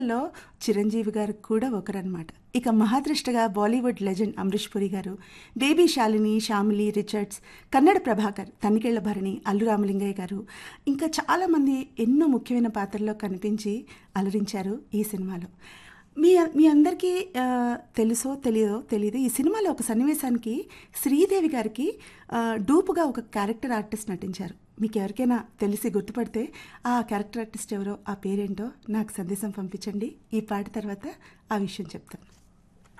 లో చిరంజీవి గారు కూడా ఒకరనమాట ఇక మహాదృష్టగా Bollywood legend Amrish Puri garu baby Shalini Shamili Richards Kannada Prabhakar Tanikella Bharani Allu Ramalingaiah garu ఇంకా చాలామంది ఎన్నో ముఖ్యమైన పాత్రల్లో కనిపించి అలరించారు ఈ సినిమాలో మీ మీ అందరికీ ఆ, తెలుసో తెలియదో తెలియదు ఈ సినిమాలో ఒక సన్నివేశానికి శ్రీదేవి గారికి ఆ, డూపుగా ఒక క్యారెక్టర్ ఆర్టిస్ట్ నటించారు మీకు ఎవరికైనా తెలిసి గుర్తుపడితే ఆ క్యారెక్టర్ ఆర్టిస్ట్ ఎవరో ఆ పేరేంటో నాకు సందేశం పంపించండి ఈ పాట తర్వాత ఆ విషయం చెప్తాను